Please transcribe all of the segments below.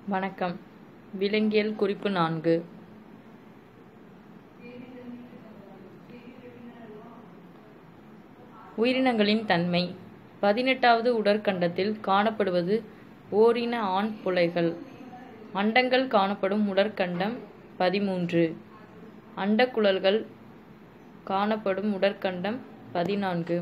வணக்கம் விலங்கியல் குறிப்பு நான்கு உயிரினங்களின் தன்மை பதினெட்டாவது உடற்கண்டத்தில் காணப்படுவது ஓரின ஆண் புலைகள் அண்டங்கள் காணப்படும் உடற்கண்டம் பதிமூன்று அண்டக்குழல்கள் காணப்படும் உடற்கண்டம் பதினான்கு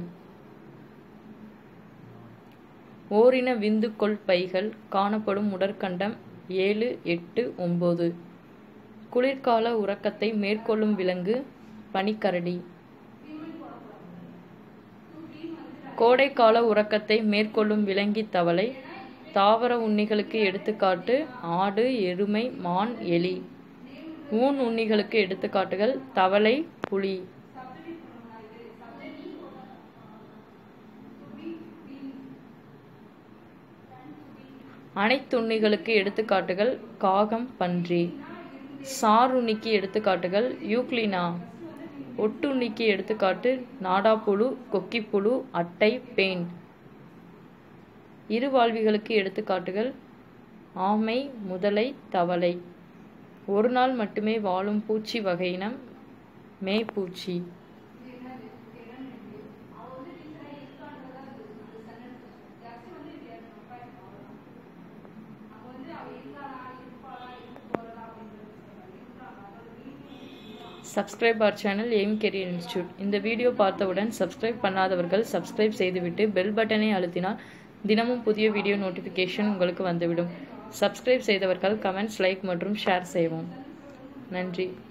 ஓரின விந்துக்கொள் பைகள் காணப்படும் உடற்கண்டம் ஏழு எட்டு ஒம்பது குளிர்கால உறக்கத்தை மேற்கொள்ளும் விலங்கு பனிக்கரடி கோடைக்கால உறக்கத்தை மேற்கொள்ளும் விலங்கி தவளை தாவர உண்ணிகளுக்கு எடுத்துக்காட்டு ஆடு எருமை மான் எலி ஊன் உண்ணிகளுக்கு எடுத்துக்காட்டுகள் தவளை புலி அனைத்துண்ணிகளுக்கு எடுத்துக்காட்டுகள் காகம் பன்றி சாருண்ணிக்கு எடுத்துக்காட்டுகள் யூக்ளினா ஒட்டுண்ணிக்கு எடுத்துக்காட்டு நாடாப்புழு கொக்கிப்புழு அட்டை பேன் இருவாழ்விகளுக்கு எடுத்துக்காட்டுகள் ஆமை முதலை தவளை ஒரு நாள் மட்டுமே வாழும் பூச்சி வகையினம் மேய்ப்பூச்சி சப்ஸ்கிரைப் அவர் சேனல் எய்ம் கெரியர் இன்ஸ்டியூட் இந்த வீடியோ பார்த்தவுடன் சப்ஸ்கிரைப் பண்ணாதவர்கள் சப்ஸ்கிரைப் செய்துவிட்டு பெல் பட்டனை அழுத்தினால் தினமும் புதிய வீடியோ நோட்டிஃபிகேஷன் உங்களுக்கு வந்துவிடும் சப்ஸ்கிரைப் செய்தவர்கள் கமெண்ட்ஸ் லைக் மற்றும் ஷேர் செய்வோம் நன்றி